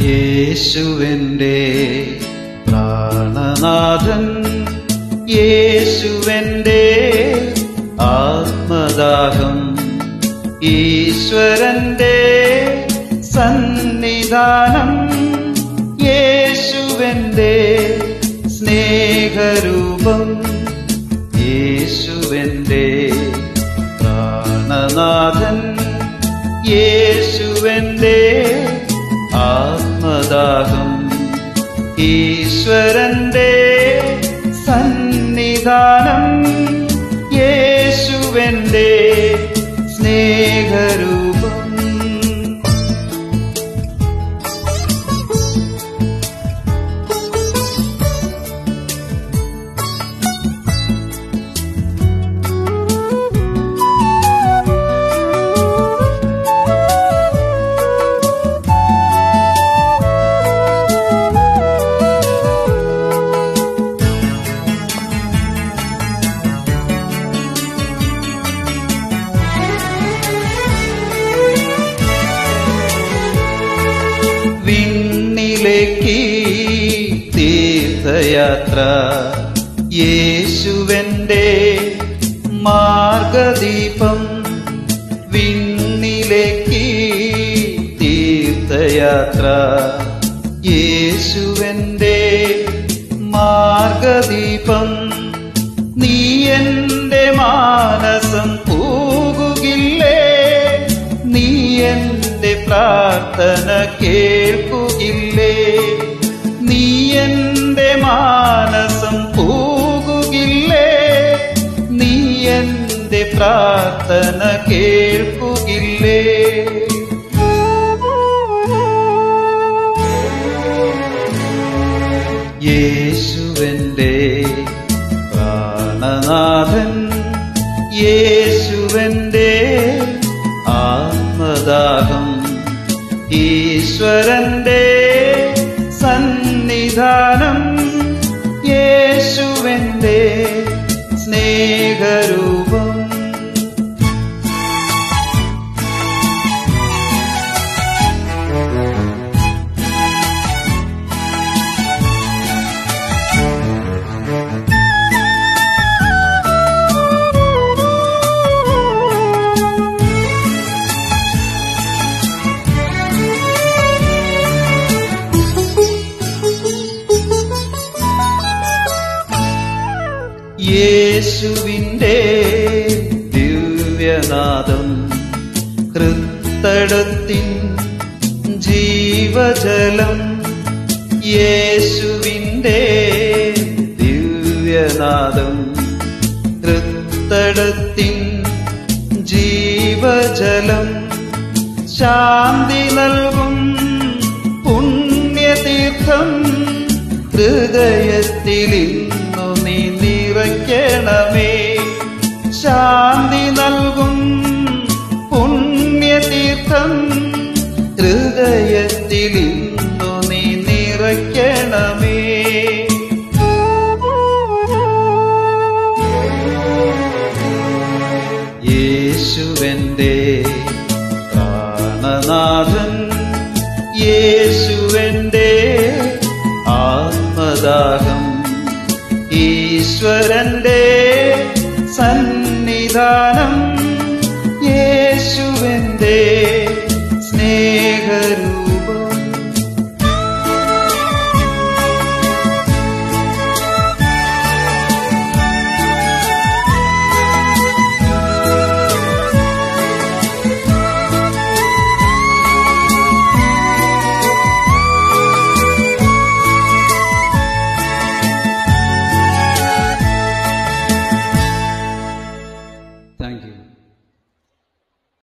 യേശുവെന്റെ പ്രാണനാഥൻ യേശുവെന്റെ ആത്മദാഹം ഈശ്വരന്റെ സന്നിധാനം യേശുവെന്റെ സ്നേഹരൂപം യേശുവെന്റെ പ്രാണനാഥൻ യേശുവെന്റെ ആത്മദാഹം ഈശ്വരന്റെ സന്നിധാനം യേശുവെന്റെ സ്നേഹരൂപം വിണ്ണിലേക്ക് തീർത്ഥയാത്ര യേശുവന്റെ മാർഗദീപം വിണ്ണിലേക്ക് തീർത്ഥയാത്ര യേശുവന്റെ മാർഗദീപം നീ എന്റെ മാനസം പൂകുകില്ലേ നീ എന്റെ പ്രാർത്ഥന കേൾക്കുകില്ലേ നീ എന്റെ മാനസം പൂകുകില്ലേ നീ എന്റെ പ്രാർത്ഥന കേൾക്കുകില്ലേ യേശുവന്റെ പ്രാണനാഥൻ യേശുവന്റെ ആത്മദാഹം ഈശ്വരന്റെ സന്നിധാനം യേശുവന്റെ സ്നേഹരൂപം യേശുവിൻ്റെ ദിവ്യനാദം ഹൃത്തടത്തിൻ ജീവജലം യേശുവിൻ്റെ ദിവ്യനാദം ഹൃത്തടത്തിൻ ജീവജലം ശാന്തി നൽകും പുണ്യതീർത്ഥം ഹൃദയത്തിൽ ഇന്നു നീ നിറയ്ക്കണമേ ശാന്തി നൽകും പുണ്യതീർത്ഥം ഹൃദയത്തിൽ ഇന്നു നീ നിറയ്ക്കണമേ യേശുവന്റെ പ്രാണനാഥൻ യേശുവന്റെ ആത്മദാഹം ഈശ്വരന്റെ സന്നിധാനം യേശുവന്റെ